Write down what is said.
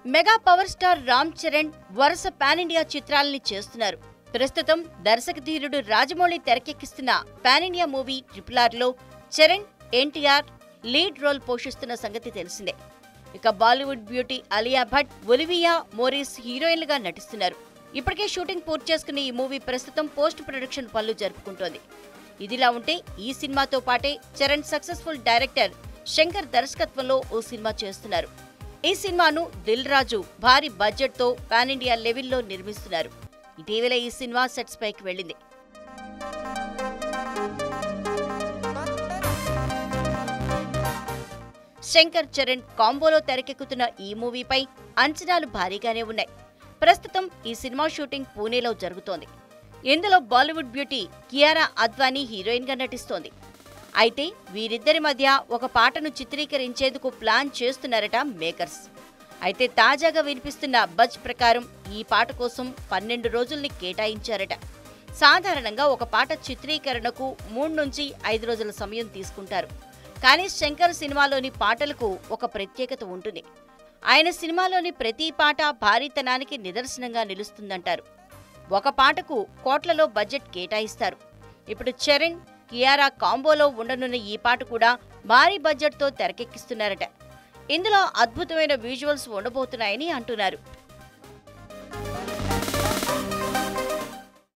mega power star Ram Charan వరుస pan India చిత్రాలని చేస్తున్నారు ప్రస్తుతం దర్శక ధీరుడు రాజమౌళి తెరకెక్కిస్తున్న pan India movie triple R లో చరణ్ ఎన్టీఆర్ లీడ్ రోల్ పోషిస్తున్న సంగతి తెలిసిందే ఇక Bollywood beauty Alia Bhatt Olivia Morris హీరోయిన్లుగా నటిస్తున్నారు ఇప్పటికే షూటింగ్ పూర్తి చేసుకున్న ఈ మూవీ ప్రస్తుతం పోస్ట్ ప్రొడక్షన్ పనులు జరుపుకుంటోంది ఇదిలా ఉంటే ఈ సినిమాతో పాటే చరణ్ సక్సెస్ఫుల్ డైరెక్టర్ శంకర్ దర్శకత్వంలో ఓ సినిమా చేస్తున్నారు ఈ సినిమాను దిల్ రాజు భారీ బడ్జెట్ తో పాన్ ఇండియా లెవెల్లో నిర్మిస్తున్నారు ఇటీవల ఈ సినిమా సెట్స్ పైకి వెళ్ళింది శంకర్ చరణ్ కాంబోలో తెరకెక్కుతున్న ఈ మూవీపై అంచనాలు భారీగానే ఉన్నాయి ప్రస్తుతం ఈ సినిమా షూటింగ్ పూణేలో జరుగుతోంది ఇందులో Bollywood beauty Kiara Advani heroine గా నటిస్తోంది అయితే వీరిద్దరి మధ్య ఒక పాటను చిత్రీకరించేందుకు ప్లాన్ చేస్తున్నారట మేకర్స్ అయితే తాజాగా వినిపిస్తున్న బజ్ ప్రకారం ఈ పాట కోసం పన్నెండు రోజుల్ని కేటాయించారట సాధారణంగా ఒక పాట చిత్రీకరణకు మూడు నుంచి ఐదు రోజుల సమయం తీసుకుంటారు కానీ శంకర్ సినిమాలోని పాటలకు ఒక ప్రత్యేకత ఉంటుంది ఆయన సినిమాలోని ప్రతి పాట భారీతనానికి నిదర్శనంగా నిలుస్తుందంటారు ఒక పాటకు కోట్లలో బడ్జెట్ కేటాయిస్తారు ఇప్పుడు చరణ్ కియారా కాంబోలో ఉండనున్న ఈ పాట కూడా భారీ బడ్జెట్తో తెరకెక్కిస్తున్నారట ఇందులో అద్భుతమైన విజువల్స్ ఉండబోతున్నాయని అంటున్నారు